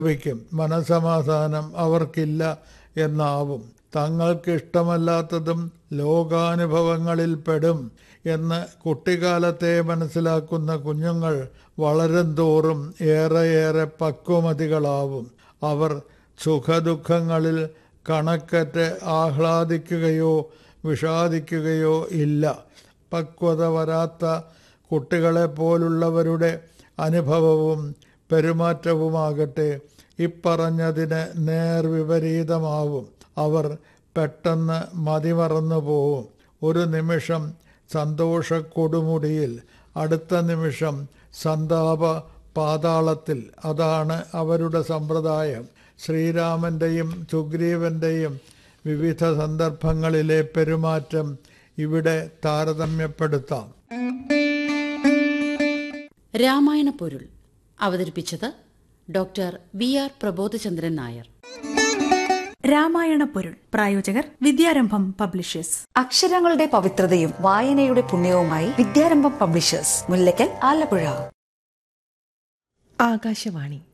വയ്ക്കും മനസമാധാനം അവർക്കില്ല എന്നാവും തങ്ങൾക്ക് ഇഷ്ടമല്ലാത്തതും ലോകാനുഭവങ്ങളിൽ പെടും എന്ന് കുട്ടിക്കാലത്തെ മനസ്സിലാക്കുന്ന കുഞ്ഞുങ്ങൾ വളരും തോറും ഏറെയേറെ പക്വമതികളാവും അവർ സുഖദുഃഖങ്ങളിൽ കണക്കറ്റ് ആഹ്ലാദിക്കുകയോ വിഷാദിക്കുകയോ ഇല്ല പക്വത വരാത്ത കുട്ടികളെ പോലുള്ളവരുടെ അനുഭവവും പെരുമാറ്റവുമാകട്ടെ ഇപ്പറഞ്ഞതിന് നേർവിപരീതമാവും അവർ പെട്ടെന്ന് മതിമറന്നു പോവും ഒരു നിമിഷം സന്തോഷ കൊടുമുടിയിൽ അടുത്ത നിമിഷം സന്താപ പാതാളത്തിൽ അതാണ് അവരുടെ സമ്പ്രദായം ശ്രീരാമൻ്റെയും സുഗ്രീവൻ്റെയും വിവിധ സന്ദർഭങ്ങളിലെ പെരുമാറ്റം ഇവിടെ താരതമ്യപ്പെടുത്താം രാമായണ പൊരുൾ അവതരിപ്പിച്ചത് ഡോക്ടർ വി ആർ പ്രബോധചന്ദ്രൻ നായർ രാമായണ പൊരുൾ പ്രായോജകർ വിദ്യാരംഭം പബ്ലിഷേഴ്സ് അക്ഷരങ്ങളുടെ പവിത്രതയും വായനയുടെ പുണ്യവുമായി വിദ്യാരംഭം പബ്ലിഷേഴ്സ് മുല്ലയ്ക്കൽ ആലപ്പുഴ ആകാശവാണി